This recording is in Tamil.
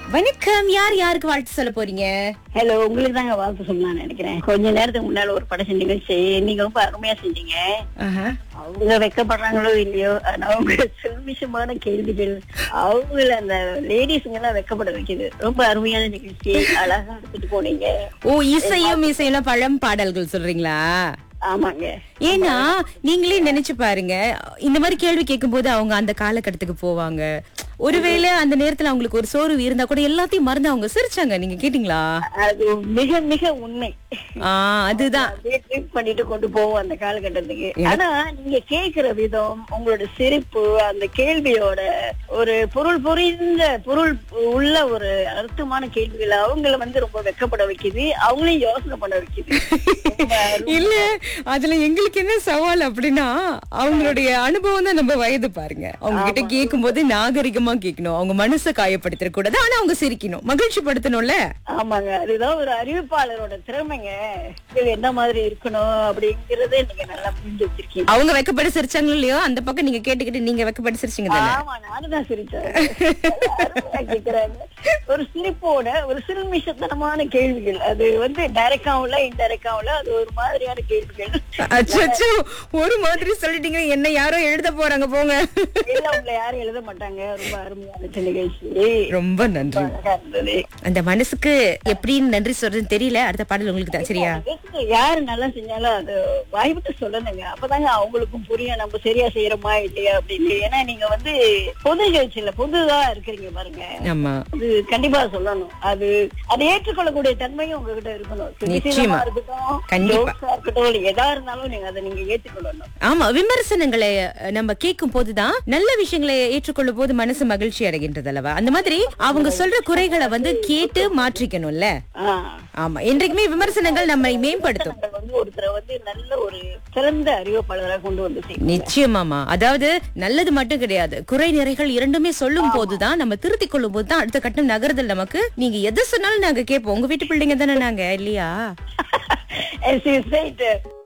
வணக்கம் யார் யாருக்கு வாழ்த்து சொல்ல போறீங்க ஹலோ உங்களுக்கு தாங்க வாழ்த்து சொல்லலாம்னு நினைக்கிறேன் கொஞ்ச நேரத்துக்கு முன்னால ஒரு படம் செஞ்சீங்க நீங்க ரொம்ப அருமையா செஞ்சீங்க ஆஹா. அவங்க வெக்கப்படுறாங்களோ இல்லையோ ஆனா அவங்க செல்விஷமான கேள்விகள் அவங்கள அந்த லேடிஸுங்க எல்லாம் வெக்கப்பட வைக்குது ரொம்ப அருமையான நிகழ்ச்சி அழகா எடுத்துட்டு போனீங்க ஓ இசையும் இசையும் பழம் பாடல்கள் சொல்றீங்களா ஆமாங்க ஏன்னா நீங்களே நினைச்சு பாருங்க இந்த மாதிரி கேள்வி கேட்கும்போது அவங்க அந்த காலகட்டத்துக்கு போவாங்க ஒருவேளை அந்த நேரத்துல அவங்களுக்கு ஒரு சோர்வு இருந்தா கூட எல்லாத்தையும் மறந்து அவங்க சிரிச்சாங்க நீங்க கேட்டீங்களா அது மிக மிக உண்மை ஆ அதுதான் அப்படியே ட்ரீட் பண்ணிட்டு கொண்டு போவோம் அந்த காலகட்டத்துக்கு ஆனா நீங்க கேக்குற விதம் உங்களோட சிரிப்பு அந்த கேள்வியோட ஒரு பொருள் புரிந்த பொருள் உள்ள ஒரு அர்த்தமான கேள்விகள் அவங்கள வந்து ரொம்ப வெக்கப்பட வைக்குது அவங்களையும் யோசனை பண்ண வைக்குது ரொம்ப அருமை. இல்ல அதுல எங்களுக்கு என்ன சவால் அப்படின்னா அவங்களுடைய அனுபவம் தான் நம்ம வயது பாருங்க அவங்க கிட்ட கேட்கும் போது நாகரிகமா கேட்கணும் அவங்க மனசை காயப்படுத்திட கூடாது ஆனா அவங்க சிரிக்கணும் மகிழ்ச்சி படுத்தணும்ல ஆமாங்க அதுதான் ஒரு அறிவிப்பாளரோட திறமைங்க இது என்ன மாதிரி இருக்கணும் அப்படிங்கறத நீங்க நல்லா புரிஞ்சு வச்சிருக்கீங்க அவங்க வெக்கப்பட்டு சிரிச்சாங்களோ இல்லையோ அந்த பக்கம் நீங்க கேட்டுக்கிட்டு நீங்க வெக்கப்பட்டு சிரிச்சீங்க தானே ஆமா நானும் தான் சிரிச்சேன் அருமையா கேக்குறாங்க ஒரு சிரிப்போட ஒரு சிறுமிஷத்தனமான கேள்விகள் அது வந்து டைரக்டாவும் இல்ல இன்டைரக்டாவும் இல்ல அது ஒரு மாதிரியான கேள்விகள் அச்சோ ஒரு மாதிரி சொல்லிட்டீங்க என்ன யாரோ எழுத போறாங்க போங்க இல்ல உங்களை யாரும் எழுத மாட்டாங்க ரொம்ப அருமையான நிகழ்ச்சி ரொம்ப நன்றி அழகா இருந்தது அந்த மனசுக்கு எப்படின்னு நன்றி சொல்றதுன்னு தெரியல அடுத்த பாடல் உங்களுக்கு தான் சரியா அதுக்கு யாரு நல்லா செஞ்சாலும் அது வாய்விட்டு சொல்லணுங்க அப்பதாங்க அவங்களுக்கும் புரியும் நம்ம சரியா செய்யறோமா இல்லையா அப்படின்னு ஏன்னா நீங்க வந்து பொது நிகழ்ச்சியில பொதுவா இருக்கிறீங்க பாருங்க ஆமா அது கண்டிப்பா சொல்லணும் அது அதை ஏற்றுக்கொள்ளக்கூடிய தன்மையும் உங்ககிட்ட இருக்கணும் நிச்சயமா. சினிமா இருக்கட்டும் கண்டிப்பா. jokes ஆ இருக்கட்டும் இல்ல எதா இருந்தாலும் நீங்க அதை நீங்க ஏற்றுக்கொள்ளணும் ஆமா விமர்சனங்களை அஹ், நம்ம கேட்கும் போதுதான் நல்ல விஷயங்களை ஏற்றுக்கொள்ளும் போது மனசு மகிழ்ச்சி அடைகின்றது அல்லவா அந்த மாதிரி அவங்க சொல்ற குறைகளை வந்து கேட்டு மாற்றிக்கணும்ல ஆஹ் ஆமா என்றைக்குமே விமர்சனங்கள் நம்மை மேம்படுத்தும் நம்ம வந்து ஒருத்தரை வந்து நல்ல ஒரு சிறந்த அறிவிப்பாளராக கொண்டு வந்து செய்யும் நிச்சயமாமா அதாவது நல்லது மட்டும் கிடையாது குறை நிறைகள் இரண்டுமே சொல்லும் போதுதான் நம்ம திருத்திக் கொள்ளும் போதுதான் அடுத்த கட்டம் நகருதல் நமக்கு நீங்க எதை சொன்னாலும் நாங்க கேட்போம் உங்க வீட்டு பிள்ளைங்க தானே நாங்க இல்லையா As you said,